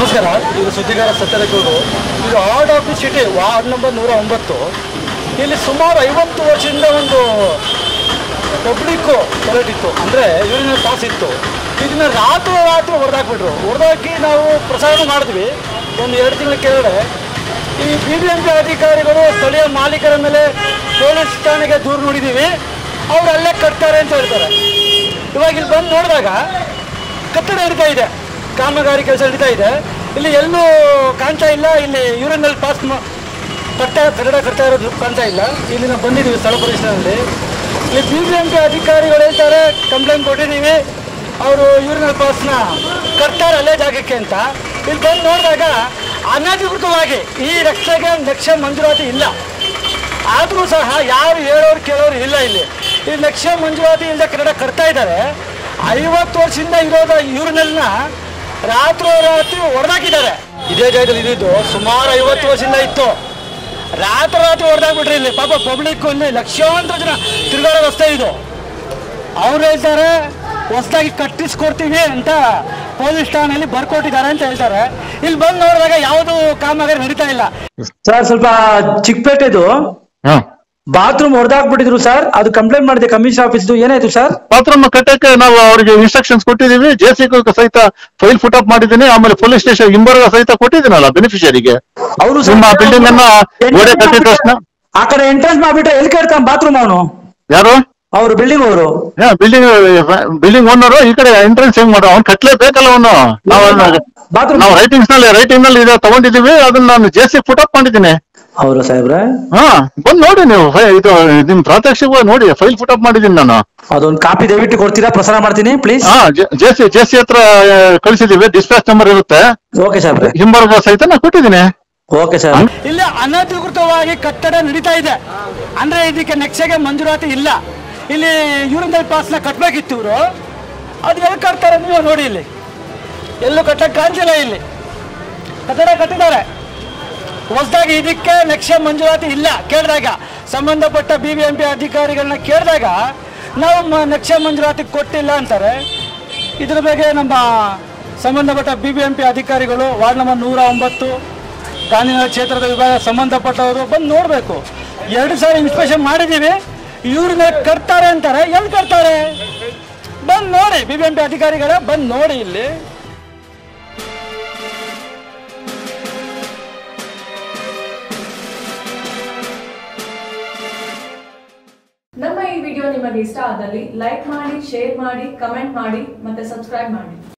ನಮಸ್ಕಾರ ಇದು ಸುದ್ದಿಗಾರ ಸತ್ಯರಗೌಡು ಇದು heart of the city ward number ನೂರ ಒಂಬತ್ತು ಇಲ್ಲಿ ಸುಮಾರು ಐವತ್ತು ವರ್ಷದಿಂದ ಒಂದು ಪಬ್ಲಿಕ್ಕು ಟಾಯ್ಲೆಟ್ ಇತ್ತು ಅಂದರೆ ಯೂರಿನಲ್ ಪಾಸ್ ಇತ್ತು ಇದನ್ನ ರಾತ್ರಿ ರಾತ್ರಿ ಹೊಡೆದಾಕ್ಬಿಟ್ರು ಹೊಡೆದಾಕಿ ನಾವು ಪ್ರಸಾರ ಮಾಡಿದ್ವಿ ಒಂದು ಎರಡು ತಿಂಗಳ ಕೆಳಗಡೆ ಈ ಬಿ ಬಿ ಎಂ ಪಿ ಅಧಿಕಾರಿಗಳು ಸ್ಥಳೀಯ ಮಾಲೀಕರ ಮೇಲೆ ಪೊಲೀಸ್ ಠಾಣೆಗೆ ದೂರು ನೋಡಿದ್ದೀವಿ ಅವ್ರು ಅಲ್ಲೇ ಕಟ್ತಾರೆ ಅಂತ ಹೇಳ್ತಾರೆ ಇವಾಗ ಇಲ್ಲಿ ಬಂದು ನೋಡಿದಾಗ ಕಟ್ಟಡ ನಡೀತಾ ಇದೆ ಕಾಮಗಾರಿ ಕೆಲಸ ನಡೀತಾ ಇದೆ ಇಲ್ಲಿ ಎಲ್ಲೂ ಕಾಣ್ತಾ ಇಲ್ಲ ಇಲ್ಲಿ ಯೂರಿನಲ್ ಪಾಸ್ ಮ- ಕಟ್ಟ ಕಟ್ಟಡ ಕಟ್ತಾ ಇರೋದು ಕಾಣ್ತಾ ಇಲ್ಲ ಇಲ್ಲಿ ನಾವು ಬಂದಿದ್ದೀವಿ ಸ್ಥಳ ಪರಿಶೀಲನೆಯಲ್ಲಿ ಇಲ್ಲಿ ಬಿ ಬಿ ಎಂ ಪಿ ಅಧಿಕಾರಿಗಳು ಹೇಳ್ತಾರೆ ಕಂಪ್ಲೇಂಟ್ ಕೊಟ್ಟಿದ್ದೀವಿ ಅವರು ಯೂರಿನಲ್ ಪಾಸ್ನ ಕಟ್ತಾರೆ ಅಲ್ಲೇ ಜಾಗಕ್ಕೆ ಅಂತ ಇಲ್ಲಿ ಬಂದು ನೋಡಿದಾಗ ಅನಧಿಕೃತವಾಗಿ ಈ ರಕ್ಷೆಗೆ ಲಕ್ಷ ಮಂಜೂರಾತಿ ಇಲ್ಲ ಆದರೂ ಸಹ ಯಾರು ಹೇಳೋರು ಕೇಳೋರು ಇಲ್ಲ ಇಲ್ಲಿ ಈ ಲಕ್ಷ ಮಂಜೂರಾತಿ ಇಲ್ಲದೆ ಕನ್ನಡ ಕಟ್ತಾ ಇದ್ದಾರೆ ಐವತ್ತು ವರ್ಷದಿಂದ ಇರೋದ ಯೂರಿನಲ್ನ ರಾತ್ರೋರಾತ್ರಿ ಹೊಡೆದಾಕಿದ್ದಾರೆ ಇದೇ ಜಾಗದಲ್ಲಿ ಇದ್ದಿದ್ದು ಸುಮಾರು ಐವತ್ತು ವರ್ಷದಿಂದ ಇತ್ತು ರಾತ್ರಿ ರಾತ್ರಿ ಹೊಡೆದಾಕ್ಬಿಟ್ರಿ ಇಲ್ಲಿ ಪಾಪ ಪಬ್ಲಿಕ್ ಇಲ್ಲಿ ಲಕ್ಷಾಂತರ ಜನ ತಿರುಗಾಡೋ ರಸ್ತೆ ಇದು ಅವ್ರು ಹೇಳ್ತಾರೆ ಹೊಸದಾಗಿ ಕಟ್ಟಿಸ್ಕೊಡ್ತೀವಿ ಅಂತ ಪೊಲೀಸ್ ಠಾಣೆಯಲ್ಲಿ ಬರ್ಕೊಟ್ಟಿದ್ದಾರೆ ಅಂತ ಹೇಳ್ತಾರೆ ಇಲ್ಲಿ ಬಂದು ನೋಡಿದಾಗ ಯಾವುದು ಕಾಮಗಾರಿ ನಡೀತಾ ಇಲ್ಲ ಸರ್ ಸ್ವಲ್ಪ ಚಿಕ್ಕಪೇಟೆದು ಹಾ ಬಾತ್ರೂಮ್ ಹೊಡೆದಾಕ್ಬಿಟ್ಟಿದ್ರು ಸರ್ ಅದು ಕಂಪ್ಲೇಂಟ್ ಮಾಡಿದೆ ಕಮಿಷನ್ ಆಫೀಸ್ದು ಏನಾಯ್ತು ಸರ್ ಬಾತ್ರೂಮ್ ಕಟ್ಟಕ್ಕೆ ನಾವು ಅವರಿಗೆ ಇನ್ಸ್ಟ್ರಕ್ಷನ್ಸ್ ಕೊಟ್ಟಿದೀವಿ ಜೆ ಸಿ ಸಹಿತ ಫೈಲ್ ಫುಟ್ ಅಪ್ ಮಾಡಿದ್ದೀನಿ ಆಮೇಲೆ ಪೊಲೀಸ್ ಸ್ಟೇಷನ್ ಹಿಂಬರ್ಗ ಸಹಿತ ಕೊಟ್ಟಿದ್ದೀನಲ್ಲ ಬೆನಿಫಿಷರಿಗೆ ಅವರು ನಿಮ್ಮ ಬಿಲ್ಡಿಂಗ್ ಅನ್ನ ಗೋಡೆ ಕಟ್ಟಿದ ತಕ್ಷಣ ಆ ಕಡೆ ಎಂಟ್ರೆನ್ಸ್ ಮಾಡ್ಬಿಟ್ರೆ ಎಲ್ಲಿ ಕೇಳ್ತಾನೆ ಬಾತ್ರೂಮ್ ಅವನು ಯಾರು ಅವರು ಬಿಲ್ಡಿಂಗ್ ಅವರು ಬಿಲ್ಡಿಂಗ್ ಬಿಲ್ಡಿಂಗ್ ಓನರ್ ಈ ಕಡೆ ಎಂಟ್ರೆನ್ಸ್ ಹೆಂಗ್ ಮಾಡೋ ಅವ್ನು ಕಟ್ಲೇಬೇಕಲ್ಲ ಅವನು ನಾವು ಬಾತ್ರೂಮ್ ನಾವು ರೈಟಿಂಗ್ಸ್ ನಲ್ಲಿ ರೈಟಿಂಗ್ ನಲ್ಲಿ ಇದು ತಗೊಂಡಿದೀವಿ ಅದನ್ನ ನಾನು ಜೆ ಸಿ ಫುಟ್ ಅಪ್ ಮಾಡಿದ್ದೀನಿ ಅವರು ಸಾಹೇಬ್ರೆ ಹಾ ಬಂದ್ ನೋಡಿ ನೀವು ಫೈ- ಇದು ನಿಮ್ ಪ್ರಾತ್ಯಕ್ಷಿಕ ನೋಡಿ ಫೈಲ್ ಫುಟ್ ಅಪ್ ಮಾಡಿದ್ದೀನಿ ನಾನು ಅದೊಂದು ಕಾಪಿ ದಯವಿಟ್ಟು ಕೊಡ್ತೀರಾ ಪ್ರಸಾರ ಮಾಡ್ತೀನಿ ಪ್ಲೀಸ್ ಹಾ ಜೆ ಸಿ ಜೆ ಸಿ ಹತ್ರ ಆ, ಕಳಿಸಿದೀವಿ ಡಿಸ್ಪ್ಯಾಚ್ ನಂಬರ್ ಇರುತ್ತೆ ಓಕೆ ಸಾಹೇಬ್ರೆ ಹಿಂಬರ್ಗ ಸಹಿತ ನಾನು ಕೊಟ್ಟಿದ್ದೀನಿ ಓಕೆ ಸರ್ ಇಲ್ಲಿ ಅನಧಿಕೃತವಾಗಿ ಕಟ್ಟಡ ನಡೀತಾ ಇದೆ ಅಂದ್ರೆ ಇದಕ್ಕೆ ನಕ್ಷೆಗೆ ಮಂಜೂರಾತಿ ಇಲ್ಲ ಇಲ್ಲಿ ಯೂರಿನಲ್ ಪಾಸ್ನ ಕಟ್ಟಬೇಕಿತ್ತು ಇವರು ಅದು ಎಲ್ಲಿ ಕಟ್ತಾರೆ ನೀವು ನೋಡಿ ಇಲ್ಲಿ ಎಲ್ಲೂ ಕಟ್ಟಕ್ಕೆ ಕಾಣಿಸಿಲ್ಲ ಇಲ್ಲಿ ಕಟ್ಟಡ ಕಟ್ಟಿದ್ದಾರೆ ಹೊಸದಾಗಿ ಇದಕ್ಕೆ ನಕ್ಷೆ ಮಂಜೂರಾತಿ ಇಲ್ಲ ಕೇಳಿದಾಗ ಸಂಬಂಧಪಟ್ಟ ಬಿ ಬಿ ಎಂ ಪಿ ಅಧಿಕಾರಿಗಳನ್ನ ಕೇಳಿದಾಗ ನಾವು ಮ- ನಕ್ಷೆ ಮಂಜೂರಾತಿ ಕೊಟ್ಟಿಲ್ಲ ಅಂತಾರೆ ಇದ್ರ ಬಗ್ಗೆ ನಮ್ಮ ಸಂಬಂಧಪಟ್ಟ ಬಿ ಬಿ ಎಂ ಪಿ ಅಧಿಕಾರಿಗಳು ವಾರ್ಡ್ ನಂಬರ್ ನೂರ ಒಂಬತ್ತು ಗಾಂಧಿನಗರ ಕ್ಷೇತ್ರದ ವಿಭಾಗ ಸಂಬಂಧಪಟ್ಟವರು ಬಂದು ನೋಡಬೇಕು ಎರಡು ಸಾರಿ ಇನ್ಸ್ಪೆಕ್ಷನ್ ಮಾಡಿದ್ದೀವಿ ಇವ್ರನ್ನ ಕಟ್ತಾರೆ ಅಂತಾರೆ ಎಲ್ಲಿ ಕಟ್ತಾರೆ ಬಂದು ನೋಡಿ ಬಿ ಬಿ ಎಂ ಪಿ ಅಧಿಕಾರಿಗಳೇ ಬಂದು ನೋಡಿ ಇಲ್ಲಿ ನಮ್ಮ ಈ ವಿಡಿಯೋ ನಿಮಗೆ ಇಷ್ಟ ಆದಲ್ಲಿ ಲೈಕ್ ಮಾಡಿ ಶೇರ್ ಮಾಡಿ ಕಮೆಂಟ್ ಮಾಡಿ ಮತ್ತೆ ಸಬ್ಸ್ಕ್ರೈಬ್ ಮಾಡಿ